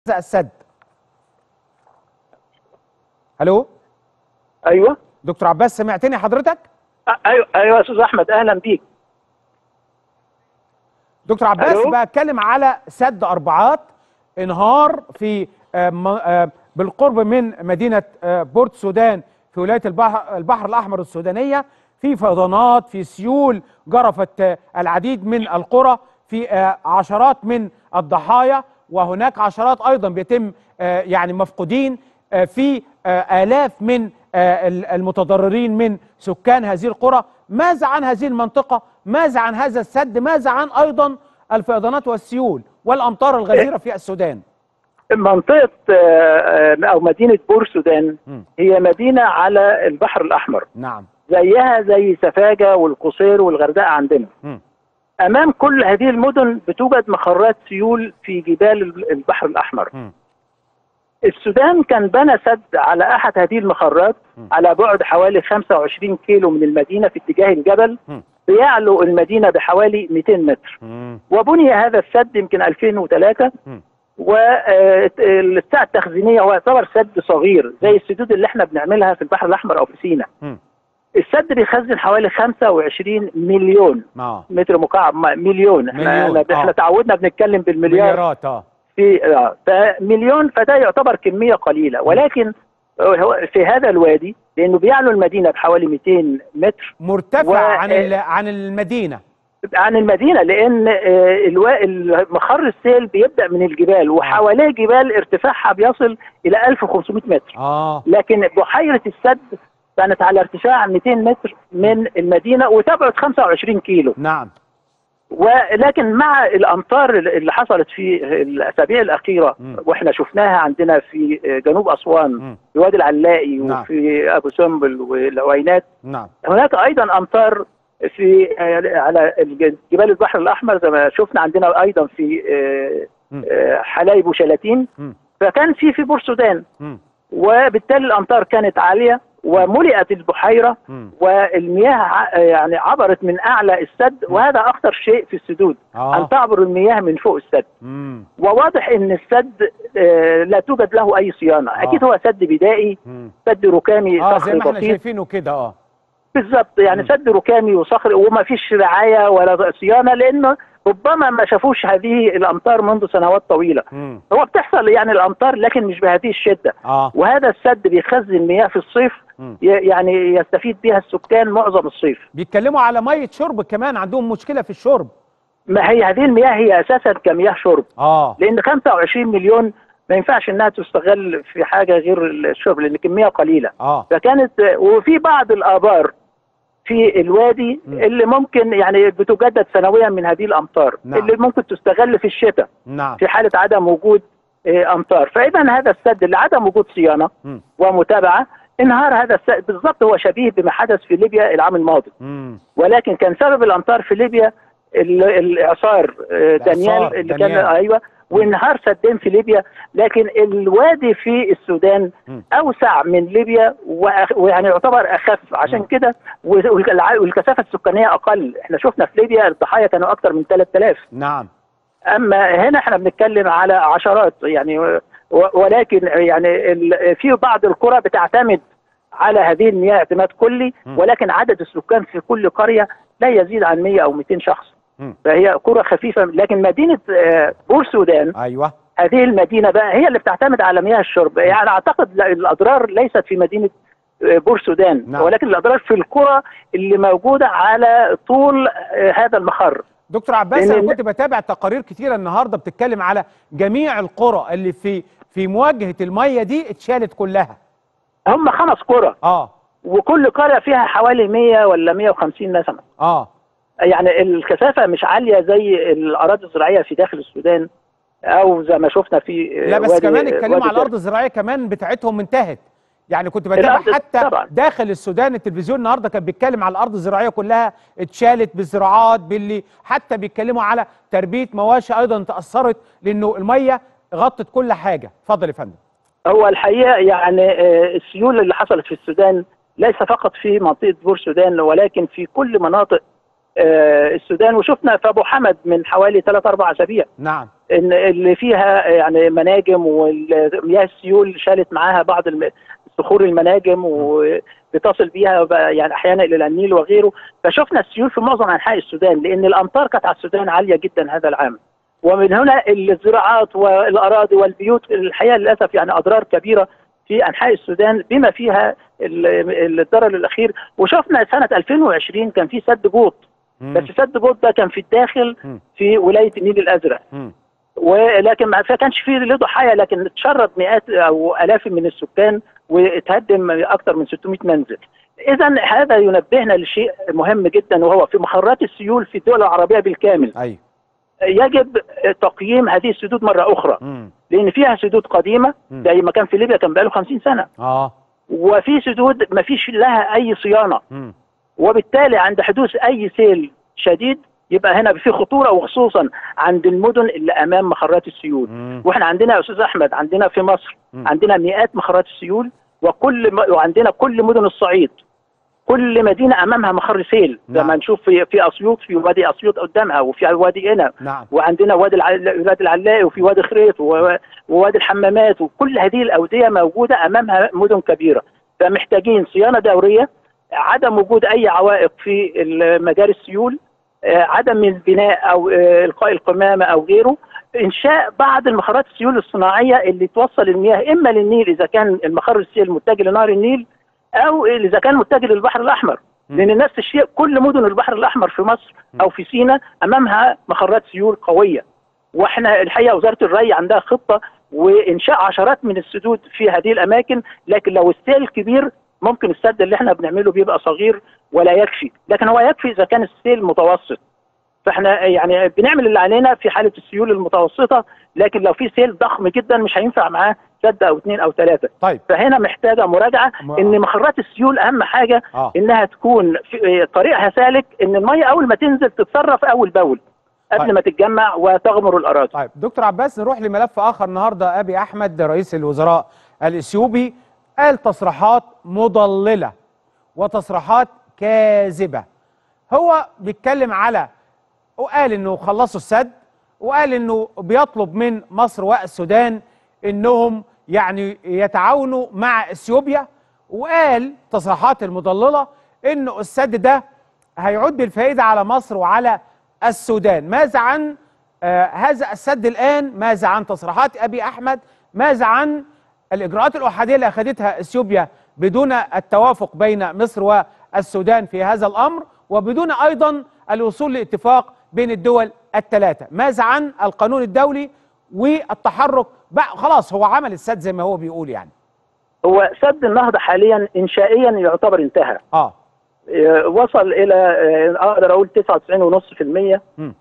السد الو ايوه دكتور عباس سمعتني حضرتك أ- ايوه ايوه يا استاذ احمد اهلا بيك دكتور عباس ألو؟ بتكلم على سد اربعات انهار في آه، م- آه، بالقرب من مدينه آه، بورت سودان في ولايه البحر, البحر الاحمر السودانيه في فيضانات في سيول جرفت آه، العديد من القرى في آه، عشرات من الضحايا وهناك عشرات ايضا بيتم آه، يعني مفقودين آه، في آه، آلاف من آه، ال- المتضررين من سكان هذه القرى ماذا عن هذه المنطقة ماذا عن هذا السد ماذا عن أيضا الفيضانات والسيول والأمطار الغزيرة في السودان منطقه آه، آه، او مدينه بور سودان مم. هي مدينه على البحر الاحمر نعم زيها زي سفاجه والقصير والغردقه عندنا مم. امام كل هذه المدن بتوجد مخرات سيول في جبال البحر الاحمر مم. السودان كان بنى سد على احد هذه المخرات م. على بعد حوالي 25 كيلو من المدينه في اتجاه الجبل م. بيعلو المدينه بحوالي 200 متر مم. وبني هذا السد يمكن 2003 م. والساعة التخزينية هو يعتبر سد صغير زي السدود اللي احنا بنعملها في البحر الأحمر أو في سيناء مم. السد بيخزن حوالي 25 مليون اه متر مكعب م- مليون احنا مليون، احنا, آه. احنا تعودنا بنتكلم بالمليار مليارات اه في آه، فمليون فده يعتبر كمية قليلة ولكن هو في هذا الوادي لأنه بيعلو المدينة بحوالي 200 متر مرتفع و- عن ال- عن المدينة عن المدينة لأن آه، الوا- مخر السيل بيبدأ من الجبال وحواليه جبال ارتفاعها بيصل إلى 1500 متر اه لكن بحيرة السد كانت على ارتفاع 200 متر من المدينة وتبعد 25 كيلو نعم ولكن مع الأمطار اللي حصلت في الأسابيع الأخيرة مم. واحنا شفناها عندنا في جنوب أسوان مم. في وادي العلاقي نعم. وفي أبو سمبل والعوينات نعم هناك ايضا امطار في آه، على الج- جبال البحر الاحمر زي ما شفنا عندنا ايضا في آه، مم. آه، حلايب وشلاتين مم. فكان في في بور سودان مم. وبالتالي الامطار كانت عاليه وملئت البحيره مم. والمياه ع- يعني عبرت من اعلى السد وهذا اخطر شيء في السدود آه. ان تعبر المياه من فوق السد مم. وواضح ان السد آه، لا توجد له اي صيانه اكيد هو سد بدائي مم. سد ركامي اه زي صخري ما احنا بسيط شايفينه كده اه بالظبط يعني مم. سد ركامي وصخري وما فيش رعايه ولا صيانه لانه ربما ما شافوش هذه الامطار منذ سنوات طويله مم. هو بتحصل يعني الامطار لكن مش بهذه الشده اه وهذا السد بيخزن مياه في الصيف مم. ي- يعني يستفيد بها السكان معظم الصيف بيتكلموا على ميه شرب كمان عندهم مشكله في الشرب ما هي هذه المياه هي اساسا كمياه شرب اه لان 25 مليون ما ينفعش انها تستغل في حاجه غير الشرب لان كميه قليله اه فكانت وفي بعض الابار في الوادي مم. اللي ممكن يعني بتجدد سنويا من هذه الامطار نعم. اللي ممكن تستغل في الشتاء نعم في حاله عدم وجود آه، امطار فاذا هذا السد لعدم وجود صيانه مم. ومتابعه انهار هذا السد بالضبط هو شبيه بما حدث في ليبيا العام الماضي مم. ولكن كان سبب الامطار في ليبيا ال- الاعصار آه، دانيال اللي كان دانيال. ايوه وانهار سدين في ليبيا لكن الوادي في السودان مم. اوسع من ليبيا وأخ- ويعني يعتبر اخف عشان مم. كده و- والع- والكثافه السكانيه اقل احنا شفنا في ليبيا الضحايا كانوا اكثر من 3000 نعم اما هنا احنا بنتكلم على عشرات يعني و- ولكن يعني ال- في بعض القرى بتعتمد على هذه المياه اعتماد كلي مم. ولكن عدد السكان في كل قريه لا يزيد عن 100 او 200 شخص مم. فهي قرى خفيفه لكن مدينه آه، بور سودان ايوه هذه المدينه بقى هي اللي بتعتمد على مياه الشرب يعني اعتقد لا- الاضرار ليست في مدينه آه، بور سودان نعم. ولكن الاضرار في القرى اللي موجوده على طول آه، هذا المخر دكتور عباس لأن- انا كنت بتابع تقارير كتيره النهارده بتتكلم على جميع القرى اللي في في مواجهه الميه دي اتشالت كلها هم خمس قرى اه وكل قريه فيها حوالي 100 ولا 150 نسمه اه يعني الكثافه مش عاليه زي الاراضي الزراعيه في داخل السودان او زي ما شفنا في لا بس وادي- كمان اتكلموا وادي على الارض الزراعيه كمان بتاعتهم انتهت يعني كنت بتابع الأرض حتى طبعاً. داخل السودان التلفزيون النهارده كان بيتكلم على الارض الزراعيه كلها اتشالت بالزراعات باللي حتى بيتكلموا على تربيه مواشي ايضا تاثرت لانه الميه غطت كل حاجه اتفضل يا فندم هو الحقيقه يعني آه، السيول اللي حصلت في السودان ليس فقط في منطقه بور سودان ولكن في كل مناطق آه، السودان وشفنا في ابو حمد من حوالي 3 4 اسابيع نعم ان اللي فيها يعني مناجم والمياه السيول شالت معاها بعض الم- صخور المناجم وبتصل بيها بقى يعني احيانا الى النيل وغيره فشفنا السيول في معظم انحاء السودان لان الامطار كانت على السودان عاليه جدا هذا العام ومن هنا الزراعات والاراضي والبيوت الحقيقه للاسف يعني اضرار كبيره في انحاء السودان بما فيها ال- الضرر الاخير وشفنا سنه 2020 كان في سد بوط مم. بس سد بوط ده كان في الداخل مم. في ولايه النيل الازرق مم. ولكن ما ما كانش فيه له ضحايا لكن اتشرد مئات او الاف من السكان واتهدم اكثر من 600 منزل. اذا هذا ينبهنا لشيء مهم جدا وهو في مخرات السيول في الدول العربيه بالكامل ايوه يجب تقييم هذه السدود مره اخرى مم. لان فيها سدود قديمه مم. زي ما كان في ليبيا كان بقاله 50 سنه اه وفي سدود ما فيش لها اي صيانه مم. وبالتالي عند حدوث اي سيل شديد يبقى هنا في خطوره وخصوصا عند المدن اللي امام مخرات السيول مم. واحنا عندنا يا استاذ احمد عندنا في مصر مم. عندنا مئات مخرات السيول وكل م... وعندنا كل مدن الصعيد كل مدينه امامها مخر سيل نعم. لما نشوف في في اسيوط في وادي اسيوط قدامها وفي وادي قنا نعم وعندنا وادي الع- وادي العلاء وفي وادي خريط و- ووادي الحمامات وكل هذه الاوديه موجوده امامها مدن كبيره فمحتاجين صيانه دوريه عدم وجود اي عوائق في مجاري السيول آه، عدم البناء او آه، القاء القمامه او غيره انشاء بعض المخرات السيول الصناعيه اللي توصل المياه اما للنيل اذا كان المخر السيل متجه لنهر النيل او اذا كان متجه للبحر الاحمر مم. لان نفس الشيء كل مدن البحر الاحمر في مصر او في سيناء امامها مخرات سيول قويه واحنا الحقيقه وزاره الري عندها خطه وانشاء عشرات من السدود في هذه الاماكن لكن لو السيل كبير ممكن السد اللي احنا بنعمله بيبقى صغير ولا يكفي لكن هو يكفي اذا كان السيل متوسط فاحنا يعني بنعمل اللي علينا في حاله السيول المتوسطه لكن لو في سيل ضخم جدا مش هينفع معاه سد او اثنين او ثلاثه طيب فهنا محتاجه مراجعه م- ان مخرات السيول اهم حاجه اه انها تكون في طريقها سالك ان الميه اول ما تنزل تتصرف اول باول قبل طيب. ما تتجمع وتغمر الاراضي طيب دكتور عباس نروح لملف اخر النهارده ابي احمد رئيس الوزراء الاثيوبي قال تصريحات مضلله وتصريحات كاذبه هو بيتكلم على وقال انه خلصوا السد وقال انه بيطلب من مصر والسودان انهم يعني يتعاونوا مع اثيوبيا وقال تصريحات المضلله انه السد ده هيعود بالفائده على مصر وعلى السودان ماذا عن آه هذا السد الان ماذا عن تصريحات ابي احمد ماذا عن الاجراءات الاحاديه اللي اخذتها اثيوبيا بدون التوافق بين مصر والسودان في هذا الامر وبدون ايضا الوصول لاتفاق بين الدول الثلاثه ماذا عن القانون الدولي والتحرك بقى خلاص هو عمل السد زي ما هو بيقول يعني هو سد النهضه حاليا انشائيا يعتبر انتهى اه آه، وصل الى آه، اقدر اقول 99.5% مم.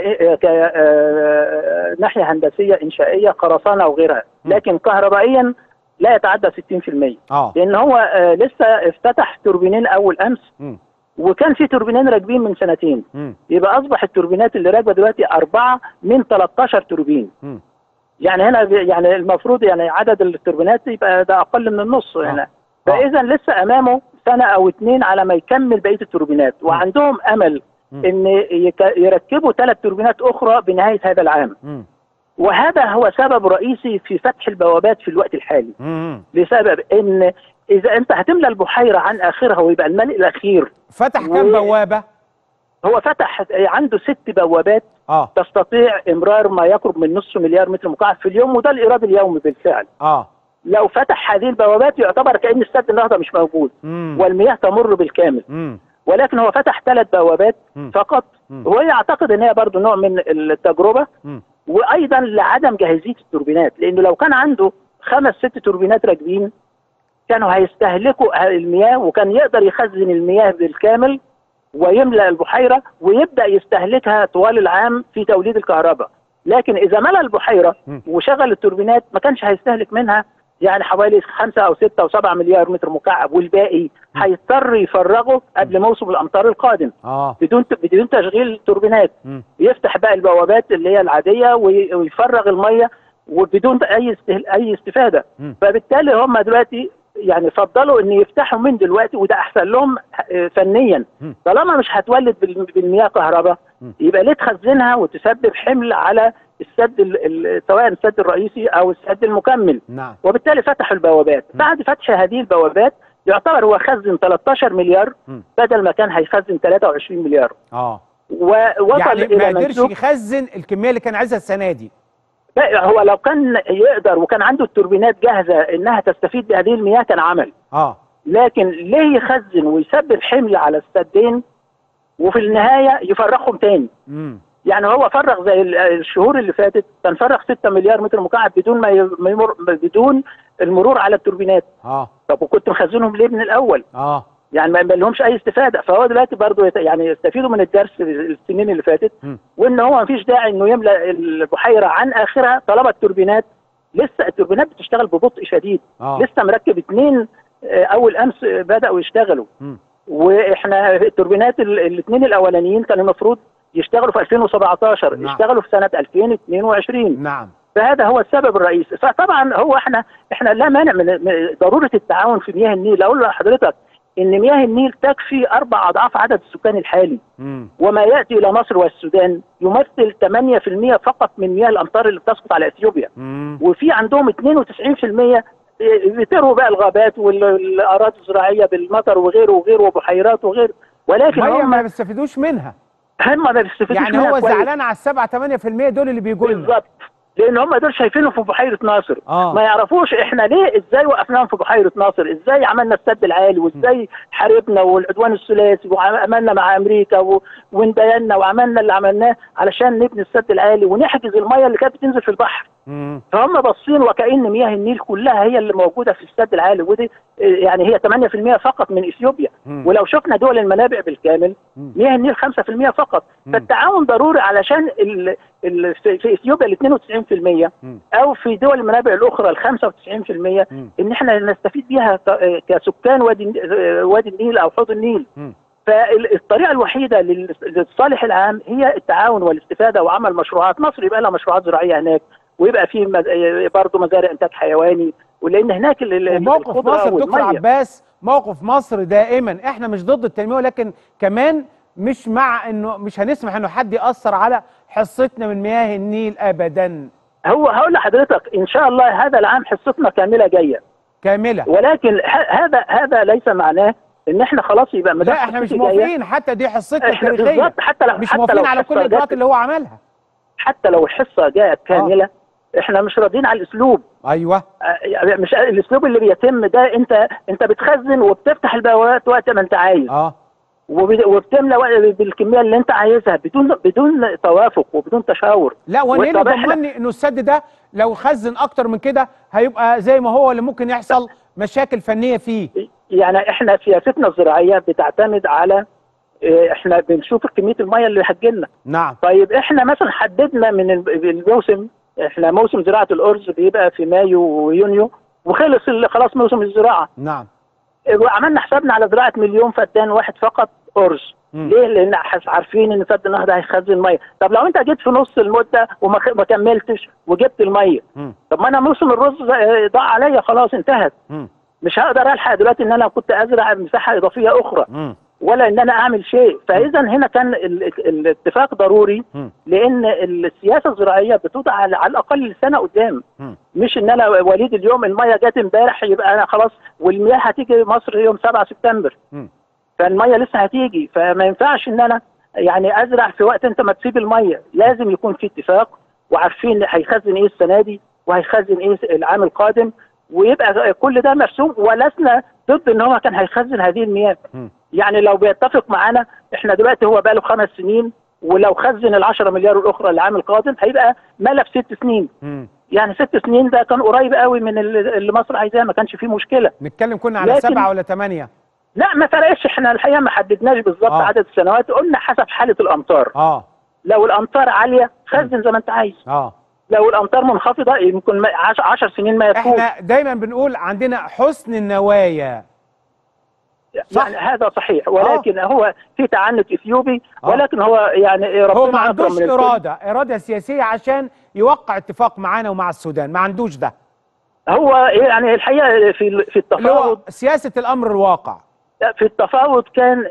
كناحيه هندسيه انشائيه خرسانه وغيرها مم. لكن كهربائيا لا يتعدى 60% اه لان هو آه، لسه افتتح توربينين اول امس مم. وكان في توربينين راكبين من سنتين مم. يبقى اصبح التوربينات اللي راكبه دلوقتي اربعه من 13 توربين مم. يعني هنا بي- يعني المفروض يعني عدد التوربينات يبقى ده اقل من النص هنا فاذا لسه امامه سنه او اتنين على ما يكمل بقيه التوربينات وعندهم امل مم. ان يك- يركبوا ثلاث توربينات اخرى بنهايه هذا العام مم. وهذا هو سبب رئيسي في فتح البوابات في الوقت الحالي مم. لسبب ان اذا انت هتملى البحيره عن اخرها ويبقى الملء الاخير فتح كام و- بوابه هو فتح عنده ست بوابات اه تستطيع امرار ما يقرب من نصف مليار متر مكعب في اليوم وده الايراد اليومي بالفعل اه لو فتح هذه البوابات يعتبر كان السد النهضه مش موجود مم. والمياه تمر بالكامل مم. ولكن هو فتح ثلاث بوابات مم. فقط مم. وهو يعتقد ان هي برضه نوع من التجربه مم. وايضا لعدم جاهزيه التوربينات لانه لو كان عنده خمس ست توربينات راكبين كانوا هيستهلكوا المياه وكان يقدر يخزن المياه بالكامل ويملا البحيره ويبدا يستهلكها طوال العام في توليد الكهرباء لكن اذا ملا البحيره مم. وشغل التوربينات ما كانش هيستهلك منها يعني حوالي خمسة أو ستة أو سبعة مليار متر مكعب والباقي هيضطر يفرغه قبل موسم الأمطار القادم اه بدون بدون تشغيل توربينات مم. يفتح بقى البوابات اللي هي العاديه وي- ويفرغ الميه وبدون اي استهل... اي استفاده مم. فبالتالي هم دلوقتي يعني فضلوا ان يفتحوا من دلوقتي وده احسن لهم آه، فنيا مم. طالما مش هتولد بال- بالمياه كهرباء مم. يبقى ليه تخزنها وتسبب حمل على السد ال- ال- سواء السد الرئيسي او السد المكمل نعم وبالتالي فتحوا البوابات م. بعد فتح هذه البوابات يعتبر هو خزن 13 مليار م. بدل ما كان هيخزن 23 مليار اه ووصل يعني ما الى قدرش منسوب يخزن الكميه اللي كان عايزها السنه دي لا، هو لو كان يقدر وكان عنده التوربينات جاهزه انها تستفيد بهذه المياه كان عمل اه لكن ليه يخزن ويسبب حمل على السدين وفي النهايه يفرغهم تاني امم يعني هو فرغ زي ال- الشهور اللي فاتت كان فرغ 6 مليار متر مكعب بدون ما ي- ما يمر بدون المرور على التوربينات اه طب وكنت مخزنهم ليه من الاول اه يعني ما ما لهمش اي استفاده فهو دلوقتي برضه يت- يعني يستفيدوا من الدرس السنين اللي فاتت مم. وان هو ما فيش داعي انه يملا البحيره عن اخرها طالما التوربينات لسه التوربينات بتشتغل ببطء شديد اه لسه مركب اتنين آه، اول امس آه، بداوا يشتغلوا مم. واحنا التوربينات الاثنين الاولانيين كان المفروض يشتغلوا في 2017 نعم. اشتغلوا في سنه 2022 نعم فهذا هو السبب الرئيسي فطبعا هو احنا احنا لا مانع من من ضروره التعاون في مياه النيل اقول لحضرتك ان مياه النيل تكفي اربع اضعاف عدد السكان الحالي امم وما ياتي الى مصر والسودان يمثل 8% فقط من مياه الامطار اللي بتسقط على اثيوبيا امم وفي عندهم 92% بيتروا بقى الغابات والاراضي الزراعيه بالمطر وغيره وغيره وبحيرات وغيره ولكن ميه هم ما بيستفيدوش منها هم ما بيستفيدوش يعني منها هو كويس. زعلان على السبعة 8% دول اللي بيجوا لنا بالظبط لان هم دول شايفينه في بحيره ناصر آه. ما يعرفوش احنا ليه ازاي وقفناهم في بحيره ناصر ازاي عملنا السد العالي وازاي حاربنا والعدوان الثلاثي وعملنا مع امريكا و... واندينا وعملنا اللي عملناه علشان نبني السد العالي ونحجز الميه اللي كانت بتنزل في البحر امم فهم باصين وكأن مياه النيل كلها هي اللي موجوده في السد العالي ودي آه، يعني هي 8% فقط من اثيوبيا مم. ولو شفنا دول المنابع بالكامل مم. مياه النيل 5% فقط مم. فالتعاون ضروري علشان ال ال في في اثيوبيا ال 92% مم. او في دول المنابع الاخرى ال 95% مم. ان احنا نستفيد بيها ك- آه، كسكان وادي الن- آه، وادي النيل او حوض النيل مم. فالطريقه الوحيده لل- للصالح العام هي التعاون والاستفاده وعمل مشروعات مصر يبقى لها مشروعات زراعيه هناك ويبقى في برضه مزارع انتاج حيواني ولان هناك ال- ال- وموقف الخضرة مصر دكتور والمية. عباس موقف مصر دائما احنا مش ضد التنميه ولكن كمان مش مع انه مش هنسمح انه حد ياثر على حصتنا من مياه النيل ابدا هو هقول لحضرتك ان شاء الله هذا العام حصتنا كامله جايه كامله ولكن ه- هذا هذا ليس معناه ان احنا خلاص يبقى ما لا دام احنا مش حصتي جاية، موافقين حتى دي حصتنا احنا التاريخيه بالظبط حتى لو مش حتى موافقين لو على كل الحصة الاجراءات جت- اللي هو عملها حتى لو الحصه جاءت كامله احنا مش راضيين على الاسلوب ايوه آه، يعني مش الاسلوب اللي بيتم ده انت انت بتخزن وبتفتح البوابات وقت ما انت عايز اه وب- وبتملى وقت بالكميه اللي انت عايزها بدون بدون توافق وبدون تشاور لا وانا ايه طب اللي إحنا- ضمني انه السد ده لو خزن اكتر من كده هيبقى زي ما هو اللي ممكن يحصل مشاكل فنيه فيه يعني احنا سياستنا الزراعيه بتعتمد على اه، احنا بنشوف كميه الميه اللي هتجيلنا نعم طيب احنا مثلا حددنا من ال- الموسم احنا موسم زراعه الارز بيبقى في مايو ويونيو وخلص ال- خلاص موسم الزراعه نعم وعملنا حسابنا على زراعه مليون فدان واحد فقط ارز مم. ليه؟ لان حس- عارفين ان سد النهر ده هيخزن ميه، طب لو انت جيت في نص المده وما خ- ما كملتش وجبت الميه، مم. طب ما انا موسم الرز اه، ضاع عليا خلاص انتهت، مم. مش هقدر الحق دلوقتي ان انا كنت ازرع مساحه اضافيه اخرى مم. ولا ان انا اعمل شيء، فاذا هنا كان ال- ال- الاتفاق ضروري مم. لان السياسه الزراعيه بتوضع على على الاقل لسنه قدام مم. مش ان انا وليد اليوم الميه جت امبارح يبقى انا خلاص والمياه هتيجي مصر يوم 7 سبتمبر مم. فالميه لسه هتيجي فما ينفعش ان انا يعني ازرع في وقت انت ما تسيب الميه لازم يكون في اتفاق وعارفين هيخزن ايه السنه دي وهيخزن ايه العام القادم ويبقى كل ده مرسوم ولسنا ضد ان هو كان هيخزن هذه المياه مم. يعني لو بيتفق معانا احنا دلوقتي هو بقى له خمس سنين ولو خزن ال 10 مليار الاخرى العام القادم هيبقى ملى في ست سنين مم. يعني ست سنين ده كان قريب قوي من اللي اللي مصر عايزاه ما كانش فيه مشكله نتكلم كنا على لكن- سبعة ولا ثمانية لا ما فرقش احنا الحقيقه ما حددناش بالظبط آه. عدد السنوات قلنا حسب حاله الامطار اه لو الامطار عاليه خزن زي ما انت عايز اه لو الامطار منخفضه يمكن 10 سنين ما يكون احنا دايما بنقول عندنا حسن النوايا صح. يعني هذا صحيح ولكن هو في تعنت اثيوبي آه. ولكن هو يعني ربنا هو ما أكرم عندوش من الكل. إرادة إرادة سياسية عشان يوقع اتفاق معانا ومع السودان ما عندوش ده هو يعني الحقيقه في في اللي هو التفاوض سياسة الأمر الواقع في التفاوض كان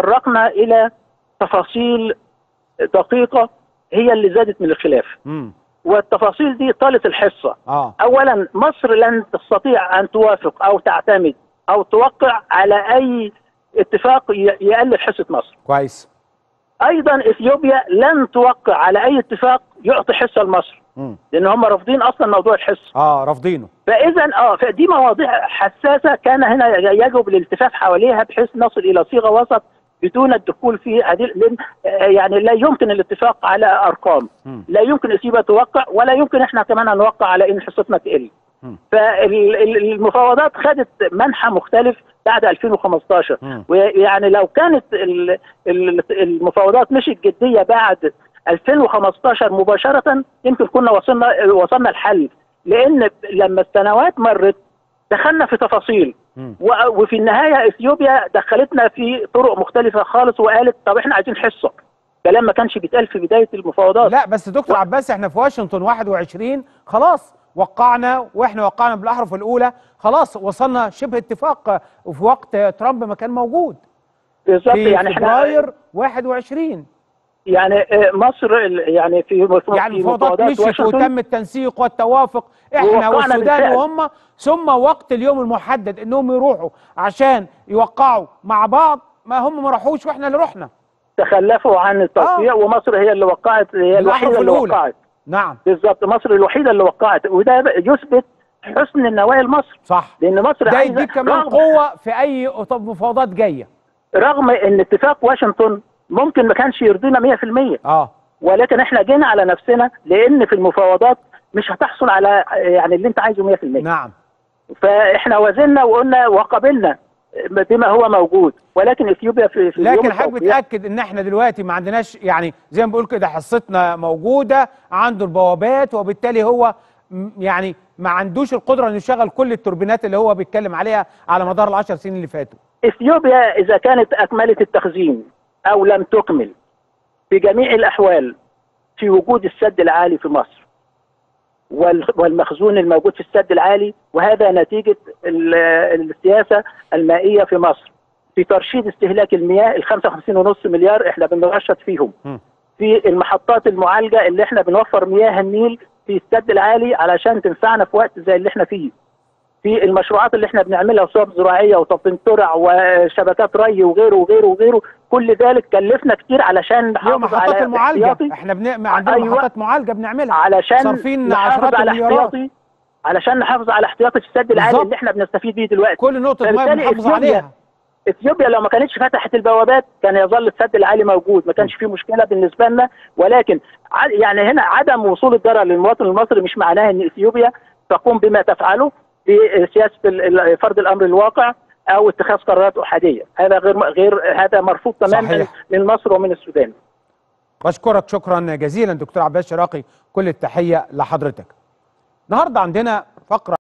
تطرقنا الى تفاصيل دقيقه هي اللي زادت من الخلاف مم. والتفاصيل دي طالت الحصه اه اولا مصر لن تستطيع ان توافق او تعتمد او توقع على اي اتفاق ي- يقلل حصه مصر كويس ايضا اثيوبيا لن توقع على اي اتفاق يعطي حصه لمصر مم. لان هم رافضين اصلا موضوع الحصه اه رافضينه فاذا اه فدي مواضيع حساسه كان هنا يجب الالتفاف حواليها بحيث نصل الى صيغه وسط بدون الدخول في هذه لأن آه، يعني لا يمكن الاتفاق على ارقام مم. لا يمكن اثيوبيا توقع ولا يمكن احنا كمان ان نوقع على ان حصتنا تقل مم. فالمفاوضات خدت منحى مختلف بعد 2015 مم. ويعني لو كانت ال- ال- المفاوضات مشت جديه بعد 2015 مباشره يمكن كنا وصلنا وصلنا الحل لان لما السنوات مرت دخلنا في تفاصيل مم. و- وفي النهايه اثيوبيا دخلتنا في طرق مختلفه خالص وقالت طب احنا عايزين حصه كلام ما كانش بيتقال في بدايه المفاوضات لا بس دكتور عباس احنا في واشنطن 21 خلاص وقعنا واحنا وقعنا بالاحرف الاولى خلاص وصلنا شبه اتفاق وفي وقت ترامب ما كان موجود بالظبط في يعني احنا فبراير 21 يعني آه، مصر ال- يعني في في يعني في المفاوضات مشيت واشنطن وتم التنسيق والتوافق احنا ووقعنا والسودان بالفعل. وهم ثم وقت اليوم المحدد انهم يروحوا عشان يوقعوا مع بعض ما هم ما راحوش واحنا اللي رحنا تخلفوا عن التوقيع ومصر هي اللي وقعت هي بالأحرف الوحيده اللي الأولى. وقعت نعم بالظبط مصر الوحيده اللي وقعت وده يثبت حسن النوايا لمصر صح لان مصر ده عايزه يديك كمان رغم, قوه في اي مفاوضات جايه رغم ان اتفاق واشنطن ممكن ما كانش يرضينا 100% اه ولكن احنا جينا على نفسنا لان في المفاوضات مش هتحصل على يعني اللي انت عايزه 100% نعم فاحنا وزننا وقلنا وقبلنا بما هو موجود ولكن اثيوبيا في, في اليوم لكن حضرتك التوقيع بتاكد ان احنا دلوقتي ما عندناش يعني زي ما بقول كده حصتنا موجوده عنده البوابات وبالتالي هو م- يعني ما عندوش القدره انه يشغل كل التوربينات اللي هو بيتكلم عليها على مدار العشر سنين اللي فاتوا اثيوبيا اذا كانت اكملت التخزين او لم تكمل في جميع الاحوال في وجود السد العالي في مصر وال- والمخزون الموجود في السد العالي وهذا نتيجه ال- السياسه المائيه في مصر في ترشيد استهلاك المياه ال 55.5 مليار احنا بنرشد فيهم مم. في المحطات المعالجه اللي احنا بنوفر مياه النيل في السد العالي علشان تنفعنا في وقت زي اللي احنا فيه في المشروعات اللي احنا بنعملها سواء زراعيه وتبطين ترع وشبكات ري وغيره وغيره وغيره كل ذلك كلفنا كتير علشان هي نحافظ محطات على المعالجه احتياطي احنا بن... عندنا أيوة. محطات معالجه بنعملها علشان صارفين نحافظ عشرات على المليارات. احتياطي علشان نحافظ على احتياطي في السد العالي بالظبط. اللي احنا بنستفيد بيه دلوقتي كل نقطه ميه فبالتالي بنحافظ إثيوبيا- عليها اثيوبيا لو ما كانتش فتحت البوابات كان يظل السد العالي موجود ما كانش فيه مشكله بالنسبه لنا ولكن ع- يعني هنا عدم وصول الضرر للمواطن المصري مش معناه ان اثيوبيا تقوم بما تفعله في سياسه ال- ال- فرض الامر الواقع او اتخاذ قرارات احاديه هذا غير غير هذا مرفوض تماما صحيح. من مصر ومن السودان بشكرك شكرا جزيلا دكتور عباس شراقي كل التحيه لحضرتك النهارده عندنا فقره